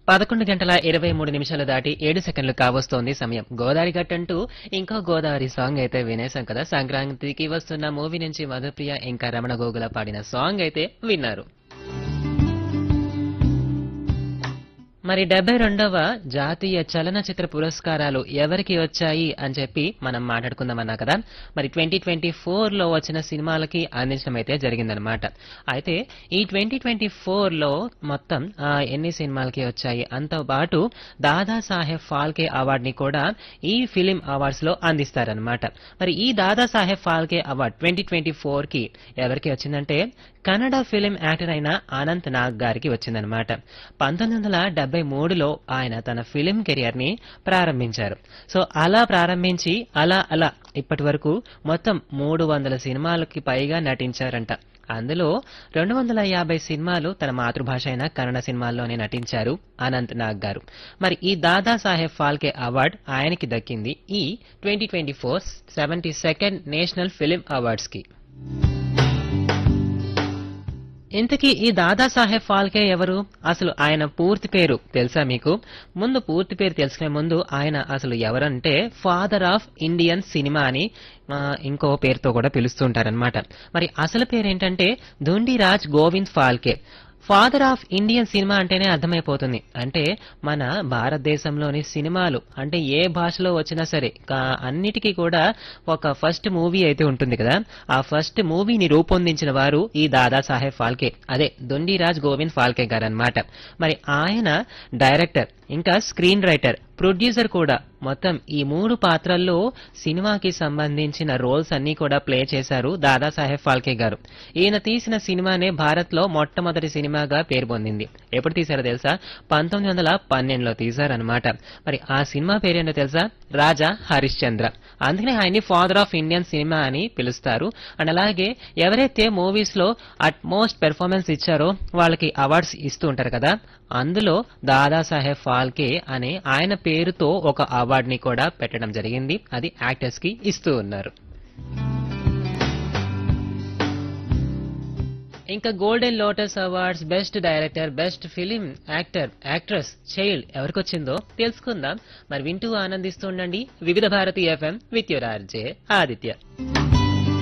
పదకొండు గంటల ఇరవై మూడు నిమిషాలు దాటి ఏడు సెకండ్లు కావస్తోంది సమయం గోదావరి గట్ అంటూ ఇంకో గోదావరి సాంగ్ అయితే వినేశాం కదా సంక్రాంతికి వస్తున్న మూవీ నుంచి మధుప్రియ ఇంకా రమణ గోగుల పాడిన సాంగ్ అయితే విన్నారు మరి డెబ్బై రెండవ జాతీయ చలనచిత్ర పురస్కారాలు ఎవరికి వచ్చాయి అని చెప్పి మనం మాట్లాడుకుందామన్నా కదా మరి ట్వంటీ ట్వంటీ ఫోర్ లో వచ్చిన సినిమాలకి అందించడం అయితే జరిగిందనమాట అయితే ఈ ట్వంటీ ట్వంటీ ఫోర్ లో మొత్తం ఆ, ఎన్ని సినిమాలకి వచ్చాయి అంతో పాటు దాదా సాహెబ్ ఫాల్కే అవార్డ్ ని కూడా ఈ ఫిలిం అవార్డ్స్ లో అందిస్తారనమాట మరి ఈ Dada Saheb Phalke award twenty twenty four కి ఎవరికి వచ్చిందంటే కన్నడ ఫిలిం యాక్టర్ అయిన అనంత్ నాగ్ గారికి వచ్చిందనమాట పంతొమ్మిది వందల డెబ్బై మూడులో ఆయన తన ఫిలిం కెరియర్ ని ప్రారంభించారు సో అలా ప్రారంభించి అలా అలా ఇప్పటి వరకు మొత్తం మూడు వందల సినిమాలకి పైగా నటించారంట అందులో రెండు వందల యాభై సినిమాలు తన మాతృభాష అయిన కన్నడ సినిమాల్లోనే నటించారు అనంత్ నాగ్ గారు మరి ఈ దాదా సాహెబ్ ఫాల్కే అవార్డ్ ఆయనకి దక్కింది ఈ twenty twenty four seventy second national film awards కి ఇంతకీ ఈ దాదాసాహెబ్ ఫాల్కే ఎవరు అసలు ఆయన పూర్తి పేరు తెలుసా మీకు ముందు పూర్తి పేరు తెలుసుకునే ముందు ఆయన అసలు ఎవరంటే ఫాదర్ ఆఫ్ ఇండియన్ సినిమా అని ఆ, ఇంకో పేరుతో కూడా పిలుస్తుంటారనమాట మరి అసలు పేరు ఏంటంటే Dhundiraj Govind Phalke father of Indian cinema అంటేనే అర్థమైపోతుంది అంటే మన భారతదేశంలోని సినిమాలు అంటే ఏ భాషలో వచ్చినా సరే కా- అన్నిటికీ కూడా ఒక ఫస్ట్ మూవీ అయితే ఉంటుంది కదా ఆ ఫస్ట్ మూవీని రూపొందించిన వారు ఈ దాదా సాహెబ్ ఫాల్కే అదే దొండిరాజ్ గోవింద్ ఫాల్కే గారు అన్నమాట మరి ఆయన డైరెక్టర్ ఇంకా స్క్రీన్ రైటర్ ప్రొడ్యూసర్ కూడా మొత్తం ఈ మూడు పాత్రల్లో సినిమాకి సంబంధించిన రోల్స్ అన్ని కూడా ప్లే చేశారు దాదాసాహెబ్ ఫాల్కే గారు ఈయన తీసిన సినిమానే భారత్ లో మొట్టమొదటి సినిమాగా పేరు పొందింది ఎప్పుడు తీశారో తెలుసా పంతొమ్మిది వందల పన్నెండులో తీశారనమాట మరి ఆ సినిమా పేరేంటో తెలుసా రాజా హరిశ్చంద్ర అందుకనే ఆయన్ని ఫాదర్ ఆఫ్ ఇండియన్ సినిమా అని పిలుస్తారు అండ్ అలాగే ఎవరైతే మూవీస్ లో అట్ మోస్ట్ పెర్ఫార్మెన్స్ ఇచ్చారో వాళ్ళకి అవార్డ్స్ ఇస్తూ ఉంటారు కదా అందులో దాదాసాహెబ్ ఫాల్కే అనే ఆయన పేరుతో ఒక అవార్డ్ ని కూడా పెట్టడం జరిగింది అది యాక్టర్స్ కి ఇస్తూ ఉన్నారు ఇంకా golden lotus awards best director best film actor actress child ఎవరికి వచ్చిందో తెలుసుకుందాం మరి వింటూ ఆనందిస్తూ ఉండండి Vividh Bharati FM with your RJ Aditya